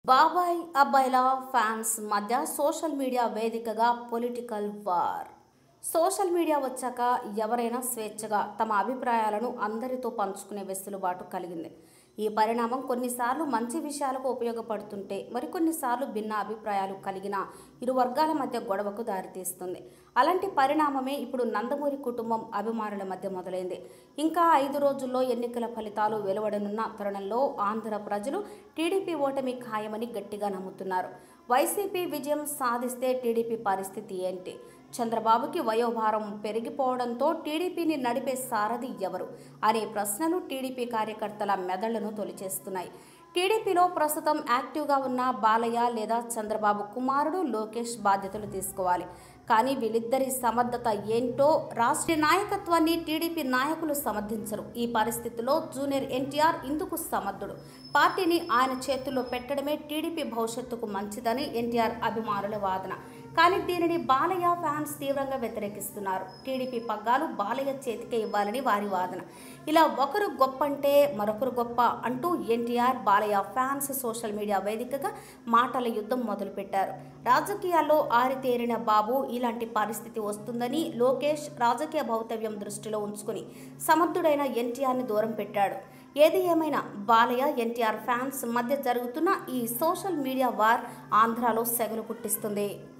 బాబాయ్ అబ్బాయిల ఫ్యాన్స్ మధ్య సోషల్ మీడియా వేదికగా పొలిటికల్ వార్ సోషల్ మీడియా వచ్చాక ఎవరైనా స్వేచ్ఛగా తమ అభిప్రాయాలను అందరితో పంచుకునే వెసులుబాటు కలిగింది ఈ పరిణామం కొన్నిసార్లు మంచి విషయాలకు ఉపయోగపడుతుంటే మరికొన్నిసార్లు భిన్న అభిప్రాయాలు కలిగిన ఇరు వర్గాల మధ్య గొడవకు దారితీస్తుంది అలాంటి పరిణామమే ఇప్పుడు నందమూరి కుటుంబం అభిమానుల మధ్య మొదలైంది ఇంకా ఐదు రోజుల్లో ఎన్నికల ఫలితాలు వెలువడనున్న తరుణంలో ఆంధ్ర ప్రజలు టీడీపీ ఓటమి ఖాయమని గట్టిగా నమ్ముతున్నారు వైసీపీ విజయం సాధిస్తే టీడీపీ పరిస్థితి ఏంటి చంద్రబాబుకి వయోభారం పెరిగిపోవడంతో టీడీపీని నడిపే సారథి ఎవరు అనే ప్రశ్నలు టీడీపీ కార్యకర్తల మెదళ్లను తొలిచేస్తున్నాయి టీడీపీలో ప్రస్తుతం యాక్టివ్గా ఉన్న బాలయ్య లేదా చంద్రబాబు కుమారుడు లోకేష్ బాధ్యతలు తీసుకోవాలి కానీ వీళ్ళిద్దరి సమర్థత ఏంటో రాష్ట్రీయ నాయకత్వాన్ని టీడీపీ నాయకులు సమర్థించరు ఈ పరిస్థితిలో జూనియర్ ఎన్టీఆర్ ఇందుకు సమర్థుడు పార్టీని ఆయన చేతుల్లో పెట్టడమే టీడీపీ భవిష్యత్తుకు మంచిదని ఎన్టీఆర్ అభిమానుల వాదన కానీ దీనిని బాలయ్య ఫ్యాన్స్ తీవ్రంగా వ్యతిరేకిస్తున్నారు టీడీపీ పగ్గాలు బాలయ్య చేతికే ఇవ్వాలని వారి వాదన ఇలా ఒకరు గొప్ప అంటే మరొకరు గొప్ప అంటూ NTR Balayya fans social media వేదికగా మాటల యుద్ధం మొదలుపెట్టారు రాజకీయాల్లో ఆరితేరిన బాబు ఇలాంటి పరిస్థితి వస్తుందని లోకేష్ రాజకీయ భౌతవ్యం దృష్టిలో ఉంచుకుని సమర్థుడైన ఎన్టీఆర్ని దూరం పెట్టాడు ఏది ఏమైనా బాలయ్య ఎన్టీఆర్ ఫ్యాన్స్ మధ్య జరుగుతున్న ఈ సోషల్ మీడియా వార్ ఆంధ్రాలో సెగలు పుట్టిస్తుంది